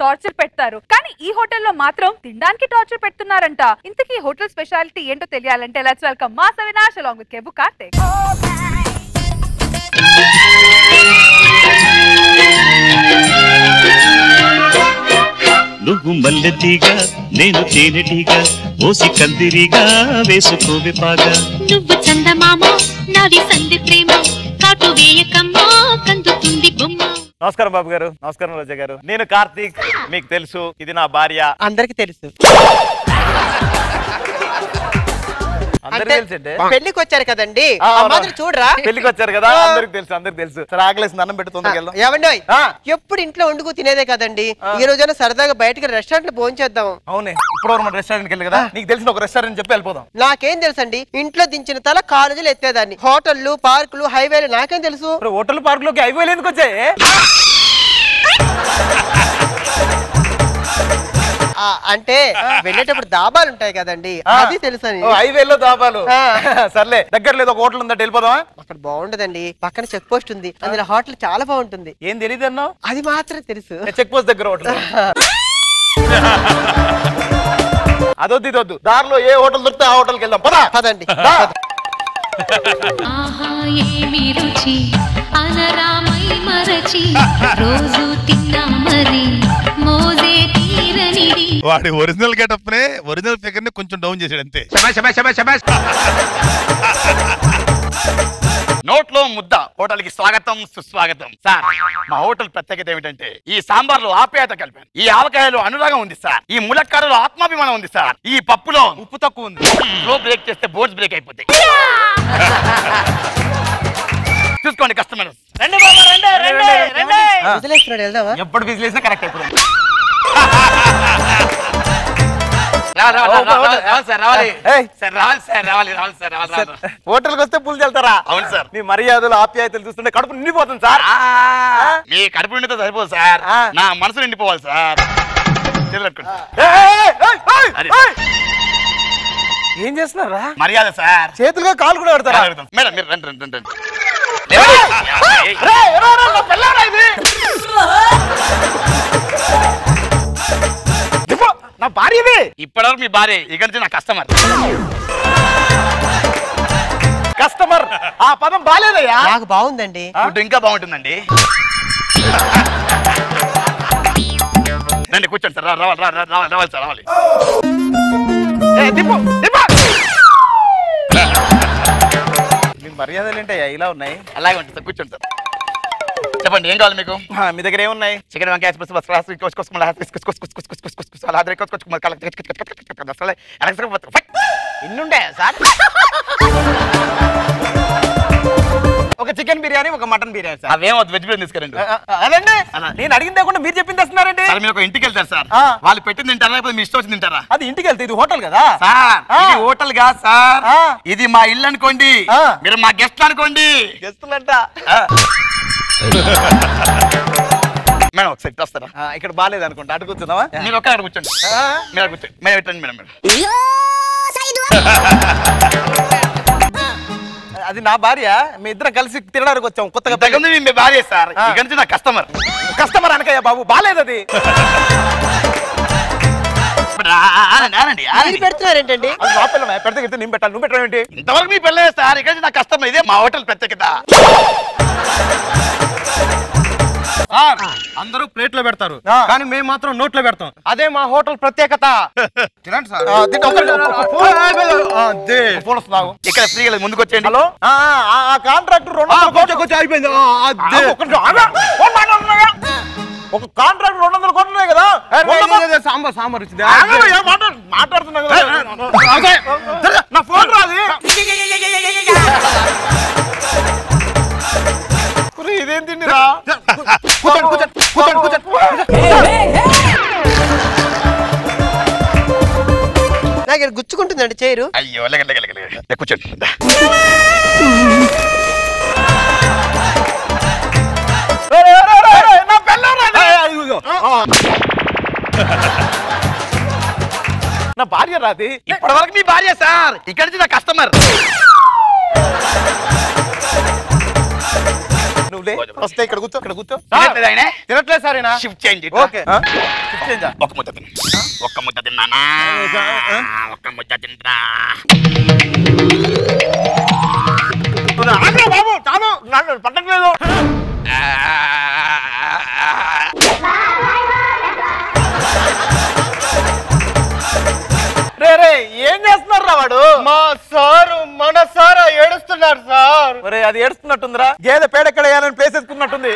Torture పెడతారు కానీ ఈ హోటల్లో మాత్రం తినడానికి టార్చర్ పెడుతున్నారంట ఇంతకీ ఈ హోటల్ స్పెషాలిటీ ఏంటో తెలియాలంటే లెట్స్ వెల్కమ్ మా అవినాష్ అలాంగ్ విత్ కేబు కార్తిక్ నువ్వు మల్లెటీగా నేను తేనెటీగా ఓసి కందిరిగా వేసుకోవే పాగా నువ్వు చందమామ నాది సంధి ప్రేమ కాటు వేయకమ్మా కందుతుంది బొమ్మ నమస్కారం బాబు గారు నమస్కారం రోజా గారు నేను కార్తీక్ మీకు తెలుసు ఇది నా భార్య అందరికి తెలుసు అందరికీ తెలుసండి పెళ్లికి వచ్చారు కదండి ఆ, ఆ అవును. మాదిరి చూడరా పెళ్లికి వచ్చారు కదా అందరికి తెలుసు అందరికి తెలుసు సరే ఆకలేసి అన్నం పెట్టి తొందరగా వెళ్దాం ఏమండి ఆ. ఎప్పుడు ఇంట్లో వండుకు తినేదే కదండి ఈ రోజైనా సరదాగా బయటకి రెస్టారెంట్ లో భోజనం చేద్దాం అవునే ఇప్పుడు మన రెస్టారెంట్కి వెళ్ళి కదా నీకు తెలిసిన ఒక రెస్టారెంట్ చెప్పి వెళ్ళిపోదాం నాకేం తెలుసండి ఇంట్లో దించిన తల కాలేజీలు ఎత్తేదాన్ని హోటళ్లు పార్కులు హైవేలు నాకేం తెలుసు ఇప్పుడు హోటల్ పార్క్ లోకి హైవేలు ఎందుకు వచ్చాయి ఆ, అంటే వెళ్ళేటప్పుడు దాబాలు ఉంటాయి కదండి ఆ. అది తెలుసని ఓ, హైవేలో దాబాలు ఆ. సర్లే దగ్గర లేదు ఒక హోటల్ ఉందంటే వెళ్ళిపోదామా అక్కడ బాగుండదండి పక్కన చెక్ పోస్ట్ ఉంది అందులో హోటల్ చాలా బాగుంటుంది ఏం తెలియదు అన్నావు అది మాత్రం తెలుసు చెక్ పోస్ట్ దగ్గర హోటల్ అదొద్దు ఇదొద్దు దారిలో ఏ హోటల్ దొరికితే ఆ హోటల్కి వెళ్దాం పదా పదండి దా. ఆహా ఏమి రుచి అనరామై మరచి రోజు తిన్నా మరి మోజే తీరనిది వాడి ఒరిజినల్ గెటప్ నే ఒరిజినల్ ఫిగర్ ని కొంచెం డౌన్ చేసాడు అంతే నోట్లో ముద్ద హోటల్ కి స్వాగతం సుస్వాగతం సార్ మా హోటల్ ప్రత్యేకత ఏమిటంటే ఈ సాంబార్లో ఆప్యాయత కలిపాను ఈ ఆవకాయలో అనురాగం ఉంది సార్ ఈ ములక్కాడలో ఆత్మాభిమానం ఉంది సార్ ఈ పప్పులో ఉప్పు తక్కువ ఉంది ఫ్లో బ్రేక్ చేస్తే బోర్డ్స్ బ్రేక్ అయిపోతాయి చూసుకోండి కస్టమర్స్ రండి బాబా రండి రండి రండి వదిలేస్తున్నాడు వెళ్దామా ఎప్పుడు బిజీ చేసినా కరెక్ట్ అయిపోతుంది రావాలి, రావాలి, రావాలి, రావాలి సార్ రావాలి ఏయ్. సార్ రావాలి సార్ రావాలి రావాలి సార్ రావాలి రావాలి హోటల్కి వస్తే పూలు చల్తారా అవును సార్ మీ మర్యాదలు ఆప్యాయతలు చూస్తుంటే కడుపు నిండిపోతుంది సార్ ఆ, మీ కడుపు నిండితో సరిపోదు సార్ ఆ. నా మనసు నిండిపోవాలి సార్ చేతులు కట్టుకోండి. ఏయ్, ఏయ్, ఏయ్, ఏయ్, అరే. ఏయ్. ఏం చేస్తున్నారా మర్యాద సార్ చేతులుగా కాలు కూడా పెడతారా మేడం మీరు రండి రండి రండి రండి. రేయ్, రేయ్, రేయ్, నా పిల్లాడా ఇది? దిప్పు, నా భార్య ఇది ఇప్పటివరకు మీ భార్య ఇక్కడి నుంచి నా కస్టమర్ కస్టమర్ ఆ పదం బాలేదయ్యా నాకు బాగుందండి ఫుడ్ ఇంకా బాగుంటుందండి రండి కూర్చోండి సార్ రా- రావాలి రా- రా- రావాలి రావాలి సార్ రావాలి ఏ, దిప్పు, దిప్పు. మీ మర్యాదలు ఏంటయ్యా ఇలా ఉన్నాయి అలాగే ఉంటుంది సార్ కూర్చోండి సార్ చెప్పండి ఏం కావాలి మీకు ఆ, మీ దగ్గర ఏమున్నాయి చికెన్ వంకాయ ఎక్స్ప్రెస్ బస్ క్లాస్ కోస్ కోస్ మళ్ళీ కోస్ కోస్ కోస్ కోస్ కోస్ కోస్ కోస్ కోస్ అలా అదే కోస్ కోస్ మళ్ళీ కల కల కల కల కల కల అసలే ఎలక్ట్రిక్ పోతుంది. ఫట్. ఇన్ని ఉంటాయా సార్ ఒక చికెన్ బిర్యానీ ఒక మటన్ బిర్యానీ సార్ అవేం వద్దు వెజ్ బిర్యానీ తీసుకురండి ఆ, ఆ, అదండి అలా. నేను అడిగింది లేకుండా మీరు చెప్పింది వస్తున్నారండి సార్ మీరు ఒక ఇంటికి వెళ్తారు సార్ ఆ. వాళ్ళు పెట్టింది తింటారా లేకపోతే మీ ఇష్టం వచ్చి తింటారా అది ఇంటికి వెళ్తే ఇది హోటల్ కదా సార్ ఆ. ఇది హోటల్ గా సార్ ఆ. ఇది మా ఇల్లు అనుకోండి ఆ. మీరు మా గెస్ట్ అనుకోండి గెస్తులంట ఆ. మేడం ఒకసారి ఇటు వస్తారా ఆ, ఇక్కడ బాగాలేదు అనుకుంటా అటు కూర్చున్నావా మీరు ఒక్క అక్కడ కూర్చోండి మీరు అక్కడ కూర్చోండి మీరు పెట్టండి మేడం మీరు అది నా భార్య మీ ఇద్దరం కలిసి తినడానికి వచ్చాం కొత్తగా ఇంతకుముందు మీ- మీ భార్య సార్ ఆ. ఇక్కడి నుంచి నా కస్టమర్ కస్టమర్ అనకయ్య బాబు బాలేదు అది ఇప్పుడు ఆ- ఆ- ఆనండి ఆనండి మీరు ఆనండి పెడుతున్నారేంటండి అది నా పిల్లమే పెడితే గిడితే నేను పెట్టాలి నువ్వు పెట్టడం ఏంటి ఇంతవరకు మీ పిల్లలే సార్ ఇక్కడ నుంచి నా కస్టమర్ ఇదే మా హోటల్ ప్రత్యేకత సార్ అందరూ ప్లేట్ లో పెడతారు కానీ మేము మాత్రం నోట్లో పెడతాం అదే మా హోటల్ ప్రత్యేకత తినండి సార్ ఆ, దీంట్లో ఒక- ఒక- ఒక ఫోన్- ఆ, అదే. ఫోన్ వస్తున్నావు ఇక్కడ ఫ్రీగా ముందుకు వచ్చేయండి హలో ఆ, ఆ, ఆ కాంట్రాక్టర్ రెండు వందల కోట్లు కొంచెం అయిపోయింది ఒక్క నిమిషం, ఆగు. ఫోన్ మాట్లాడుతున్నాగా? ఒక కాంట్రాక్ట్ రెండు వందల కోట్లు ఉన్నాయి కదా సాంబార్ సాంబార్ వచ్చింది మాట్లాడుతున్నా కదా సరే, నా ఫోన్ రాదు ఒరేయ్, ఇదేం తిండిరా కూర్చోండి కూర్చోండి కూర్చోండి కూర్చోండి నాకు ఇక్కడ గుచ్చుకుంటుందండి చైరు అయ్యో లెగ లెగ లెగ లెగ కూర్చోండి దా. ఏయ్, ఏయ్, ఏయ్, ఏయ్, నా పెళ్ళాం రాదు. నా భార్య రాది ఇప్పటి వరకు మీ భార్య సార్ ఇక్కడ నుంచి నా కస్టమర్ నువ్వు లే వస్తే ఇక్కడ కూర్చో ఇక్కడ కూర్చో తినట్లేదు ఆయనే? తినట్లేదు సార్ ఈయన. షిఫ్ట్ చేయండి ఓకే ఆ? షిఫ్ట్ చేయండి. ఒక ముద్ద తిను ఒక్క ముద్ద తిన్నానా ఒక్క ముద్ద తింటా నువ్వు ఆగ్రా బాబు చాలు నన్ను పట్టట్లేదు రే రే ఏం చేస్తున్నారు రా వాడు మా సారు మన సారా ఏడుస్తున్నారు సార్ ఒరే అది ఏడుస్తున్నట్టుందిరా గేదె పేడెక్కడ వేయాలని ప్లేస్ ఎత్తుకున్నట్టుంది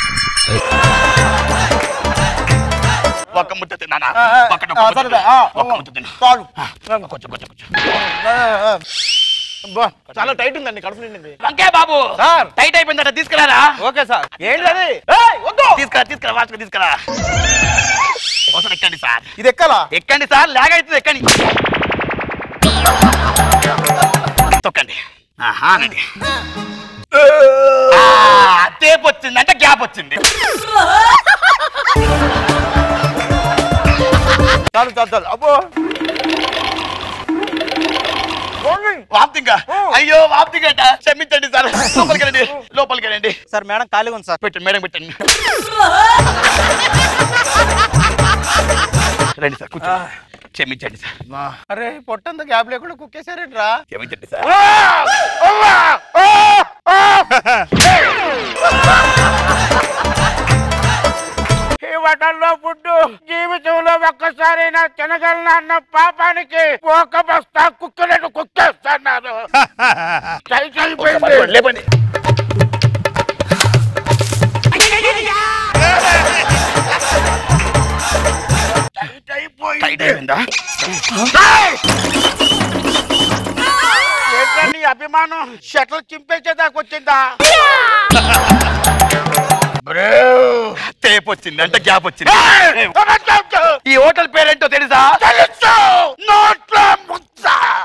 ఒక్క ముద్ద తిన్నానా ఆ, ఆ, ఒక్కటి, ఆ, ఒక్క ముద్ద సరే, తిన్నా. ఆ, ఒక్క ముద్ద తిన్నా చాలు కొంచెం కొంచెం కొంచెం ఆ, ఆ. అబ్బా, చాలా టైట్ ఉందండి కడుపు నిండింది వంకే బాబు సార్. టైట్ అయిపోయిందట తీసుకురారా ఓకే సార్ ఏంటి అది ఏయ్, వద్దు తీసుకురా తీసుకురా వాచుకు తీసుకురా ఒకసారి ఎక్కండి సార్ ఇది ఎక్కాలా ఎక్కండి సార్ లాగ్ అవుతుంది ఎక్కండి తొక్కండి ఆహా అనండి టేప్ వచ్చింది అంటే గ్యాప్ వచ్చింది చాలు చాలు చాలు అబ్బో వాప్తింగా అయ్యో వాప్తింగట క్షమించండి సార్ లోపలికి రండి లోపలికి రండి సార్ మేడం ఖాళీగా ఉంది సార్ పెట్టండి మేడం పెట్టండి రండి సార్ కూర్చోండి క్షమించండి సార్ అరే పొట్టంత గ్యాప్ లేకుండా కుక్కేసారేట్రా క్షమించండి సార్ ఈ హోటల్లో ఫుడ్ జీవితంలో ఒక్కసారైనా తినగలను అన్న పాపానికి ఒక బస్తా కుక్కలను కుక్కేస్తున్నారు టైట్ అయిపోయింది లేపండి టైట్ అయిపోయింది టైట్ అయిపోయిందా ఏంట్రా నీ అభిమానం షటల్ చింపేసేదాకా వచ్చిందా టేప్ వచ్చింది అంటే గ్యాప్ వచ్చింది ఈ హోటల్ పేరేంటో తెలుసా తెలుసు నోట్లో ముద్ద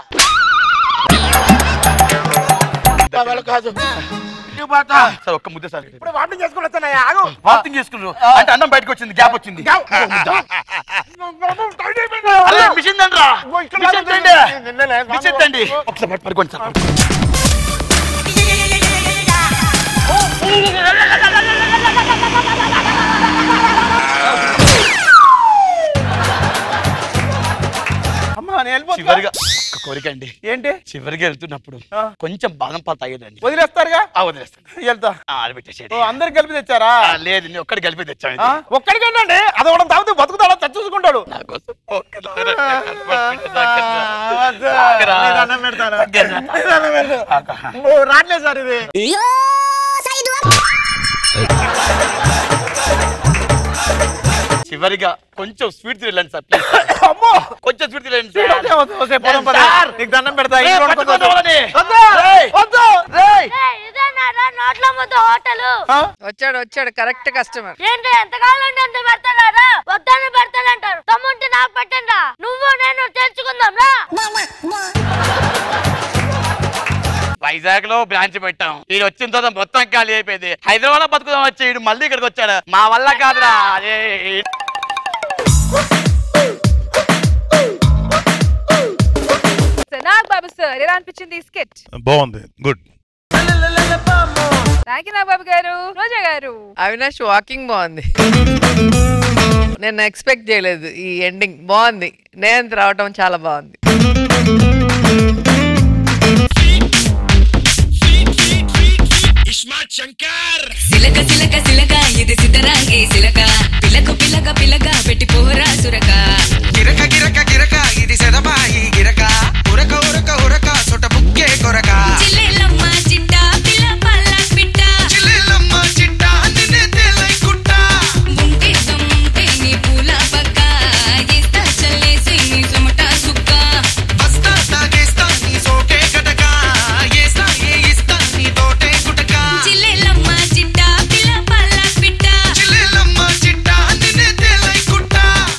కథలు కాదు ఇటు పోతా. సార్ ఒక్క ముద్ద సార్ ఇప్పుడు వాటిని చేసుకుని వస్తానయ్యా ఆగు వాకింగ్ చేసుకున్నారు అంటే అన్నం బయటకు వచ్చింది గ్యాప్ వచ్చింది టైట్ అయిపోయింది. అదే మిషన్ తండ్రా ఇగో ఇక్కడ మిషన్ రాలేదు. తండి నిన్ననే మిషన్ తండి ఒకసారి పట్టు- పట్టుకోండి సార్ అమ్మా నేను వెళ్ళిపోతున్నా. చివరిగా ఒక కోరిక అండి ఏంటి చివరిగా వెళ్తున్నప్పుడు ఆ. కొంచెం బాదం పాలు తాగేదండి వదిలేస్తారుగా ఆ వదిలేస్తాను వెళ్తా ఆ, అది పెట్టేసేయండి. ఓ అందరికి కలిపి తెచ్చారా ఆ, లేదు నేను ఒక్కడి కలిపి తెచ్చాను ఆ? ఒక్కడికేనండి అది ఒకటి తాగితే బతుకుతాడా చచ్చేసుకుంటాడు నా కోసం ఒక్క రాట్లేదు సార్ ఇది చివరిగా కొంచెం స్వీట్ తినండి సార్ ప్లీజ్ అమ్మో కొంచెం స్వీట్ తినండి సార్ వద్దు, వద్దు, వద్దు, పోదాం, పోదాం. సార్. నీకు దండం పెడతా ఏ, ఇంట్లో పట్టుకోద్దు వండుకోద్దు. వాళ్ళని. వద్దు, వద్దు, రేయ్. ఇదేనారా నోట్ల ముద్ద హోటల్ ఆ? వచ్చాడు వచ్చాడు కరెక్ట్ కస్టమర్ ఏంటి ఎంతకాలం అంటే అంత పెడతారా వద్దని పెడతానంటారు తమ్ముంటే నాకు పెట్టండి నువ్వు నేను తెచ్చుకుందాం రా వైజాగ్ లో బ్రాంచ్ పెట్టాం ఈడు వచ్చిన తర్వాత మొత్తం ఖాళీ అయిపోయింది హైదరాబాద్ లో బతుకుదాం వచ్చి ఈడు మళ్ళీ ఇక్కడికి వచ్చాడు మా వల్ల కాదురా అదే నాగ్ బాబు సార్ ఎలా అనిపించింది ఈ స్కెచ్ బాగుంది good thank you Nag Babu garu Roja గారు అవినాష్ వాకింగ్ బాగుంది నేను ఎక్స్పెక్ట్ చేయలేదు ఈ ఎండింగ్ బాగుంది నేను రావటం చాలా బాగుంది సిలక సిలక సిలక ఇది సిద్ధరాగే సిలక పిలక పిలక పిలక పెట్టి పోరా సురక గిరక గిరక గిరక ఇది సెదబాయి గిరక ఉరక ఉరక ఉరక సొట బుక్కే కొరక చిల్లెలమ్మ చిట్ట పిల్ల పల్ల పిట్ట చిల్లెలమ్మ చిట్ట నిన్నే తేలై కుట్ట ముంటే దమ్ముంటే నీ పూల పక్క ఇస్తా చల్లేసి నీ సుమట సుక్క బస్తా తాగేస్తా నీ సోకే గటక ఏస్తా ఏ ఇస్తా నీ తోటే గుటక చిల్లెలమ్మ చిట్ట పిల్ల పల్ల పిట్ట చిల్లెలమ్మ చిట్ట నిన్నే తేలై కుట్ట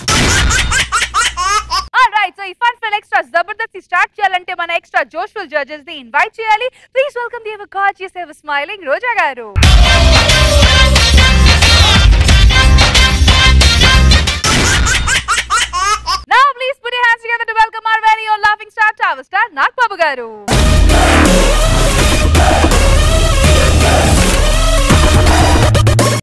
ఆల్ రైట్ సో ఈ fun fill extra Jabardasth start చేయాలంటే మన ఎక్స్ట్రా జోష్ఫుల్ జడ్జెస్ ని ఇన్వైట్ చేయాలి please welcome the ever gorgeous ever smiling Roja garu Now please put your hands together to welcome our very own laughing star, Tower Star, Nagbabu garu.